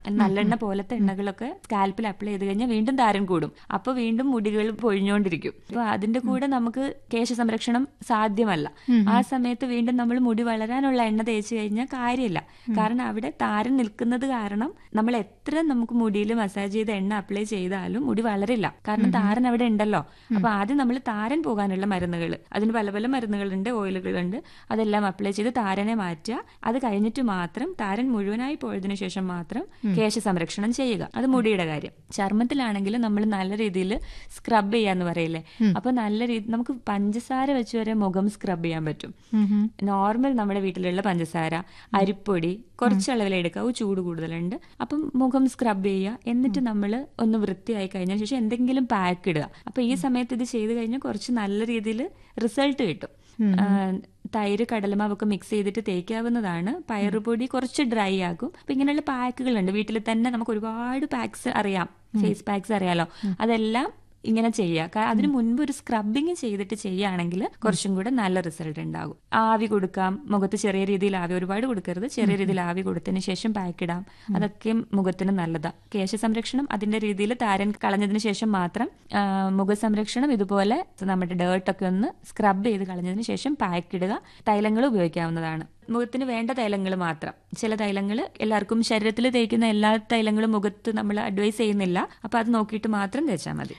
നല്ലെണ്ണ പോലത്തെ എണ്ണകളൊക്കെ സ്കാൽപ്പിൽ അപ്ലൈ ചെയ്ത് കഴിഞ്ഞാൽ വീണ്ടും താരൻ കൂടും അപ്പോൾ വീണ്ടും മുടികൾ പൊഴിഞ്ഞുകൊണ്ടിരിക്കും അപ്പോൾ അതിന്റെ കൂടെ നമുക്ക് കേശ സംരക്ഷണം സാധ്യമല്ല ആ സമയത്ത് വീണ്ടും നമ്മൾ മുടി വളരാനുള്ള എണ്ണ തേച്ച് കഴിഞ്ഞാൽ കാര്യമില്ല കാരണം അവിടെ താരൻ നിൽക്കുന്നത് കാരണം നമ്മൾ എത്ര നമുക്ക് മുടിയിൽ മസാജ് ചെയ്ത എണ്ണ അപ്ലൈ ചെയ്താലും മുടി വളരില്ല കാരണം താരൻ അവിടെ ഉണ്ടല്ലോ അപ്പൊ ആദ്യം നമ്മൾ താരൻ പോകാനുള്ള മരുന്നുകൾ അതിന് പല പല മരുന്നുകളുണ്ട് ഓയിലുകളുണ്ട് അതെല്ലാം അപ്ലൈ ചെയ്ത് താരനെ മാറ്റുക അത് കഴിഞ്ഞിട്ട് മാത്രം താരൻ മുഴുവനായി പോയതിനു ശേഷം മാത്രം കേശ സംരക്ഷണം ചെയ്യുക അത് മുടിയുടെ കാര്യം ചർമ്മത്തിലാണെങ്കിൽ നമ്മൾ നല്ല രീതിയിൽ സ്ക്രബ് ചെയ്യാന്ന് പറയില്ലേ അപ്പൊ നല്ല രീതി നമുക്ക് പഞ്ചസാര വെച്ച് വരെ മുഖം സ്ക്രബ് ചെയ്യാൻ പറ്റും നോർമൽ നമ്മുടെ വീട്ടിലുള്ള പഞ്ചസാര അരിപ്പൊടി കുറച്ച് അളവിൽ എടുക്കാവൂ ചൂട് കൂടുതലുണ്ട് അപ്പം മുഖം സ്ക്രബ് ചെയ്യുക എന്നിട്ട് നമ്മൾ ഒന്ന് വൃത്തിയായി കഴിഞ്ഞ ശേഷം എന്തെങ്കിലും പാക്ക് ഇടുക അപ്പൊ ഈ സമയത്ത് ഇത് ചെയ്ത് കഴിഞ്ഞാൽ കുറച്ച് നല്ല രീതിയിൽ റിസൾട്ട് കിട്ടും ആ, തൈര് കടലമാവൊക്കെ മിക്സ് ചെയ്തിട്ട് തേക്കാവുന്നതാണ് പയറുപൊടി കുറച്ച് ഡ്രൈ ആകും അപ്പൊ ഇങ്ങനെയുള്ള പാക്കുകളുണ്ട് വീട്ടിൽ തന്നെ നമുക്ക് ഒരുപാട് പാക്സ് അറിയാം ഫേസ് പാക്സ് അറിയാലോ അതെല്ലാം ഇങ്ങനെ ചെയ്യുക കാ- അതിന് മുൻപ് ഒരു സ്ക്രബിങ് ചെയ്തിട്ട് ചെയ്യുകയാണെങ്കിൽ കുറച്ചും കൂടെ നല്ല റിസൾട്ട് ഉണ്ടാകും ആവി കൊടുക്കാം മുഖത്ത് ചെറിയ രീതിയിൽ ആവി ഒരുപാട് കൊടുക്കരുത് ചെറിയ രീതിയിൽ ആവി കൊടുത്തതിന് ശേഷം പാക്ക് ഇടാം അതൊക്കെ മുഖത്തിന് നല്ലതാ കേശ സംരക്ഷണം അതിന്റെ രീതിയിൽ താരൻ കളഞ്ഞതിന് ശേഷം മാത്രം ആ, മുഖ സംരക്ഷണം ഇതുപോലെ നമ്മുടെ ഡേർട്ടൊക്കെ ഒന്ന് സ്ക്രബ് ചെയ്ത് കളഞ്ഞതിന് ശേഷം പാക്ക് ഇടുക തൈലങ്ങൾ ഉപയോഗിക്കാവുന്നതാണ് മുഖത്തിന് വേണ്ട തൈലങ്ങൾ മാത്രം ചില തൈലങ്ങൾ എല്ലാവർക്കും ശരീരത്തിൽ തേക്കുന്ന എല്ലാ തൈലങ്ങളും മുഖത്ത് നമ്മൾ അഡ്വൈസ് ചെയ്യുന്നില്ല അപ്പൊ അത് നോക്കിയിട്ട് മാത്രം തേച്ചാൽ മതി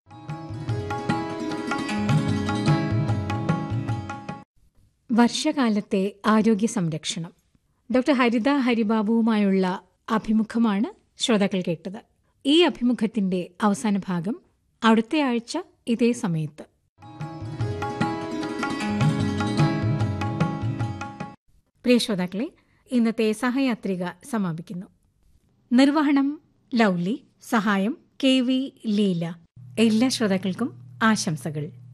വർഷകാലത്തെ ആരോഗ്യ സംരക്ഷണം ഡോക്ടർ ഹരിത ഹരിബാബുവുമായുള്ള അഭിമുഖമാണ് ശ്രോതാക്കൾ കേട്ടത് ഈ അഭിമുഖത്തിന്റെ അവസാന ഭാഗം അടുത്ത ആഴ്ച ഇതേ സമയത്ത് പ്രിയ ശ്രോതാക്കളെ ഇന്നത്തെ സഹയാത്രിക സമാപിക്കുന്നു നിർവഹണം ലൗലി സഹായം കെ വി ലീല എല്ലാ ശ്രോതാക്കൾക്കും ആശംസകൾ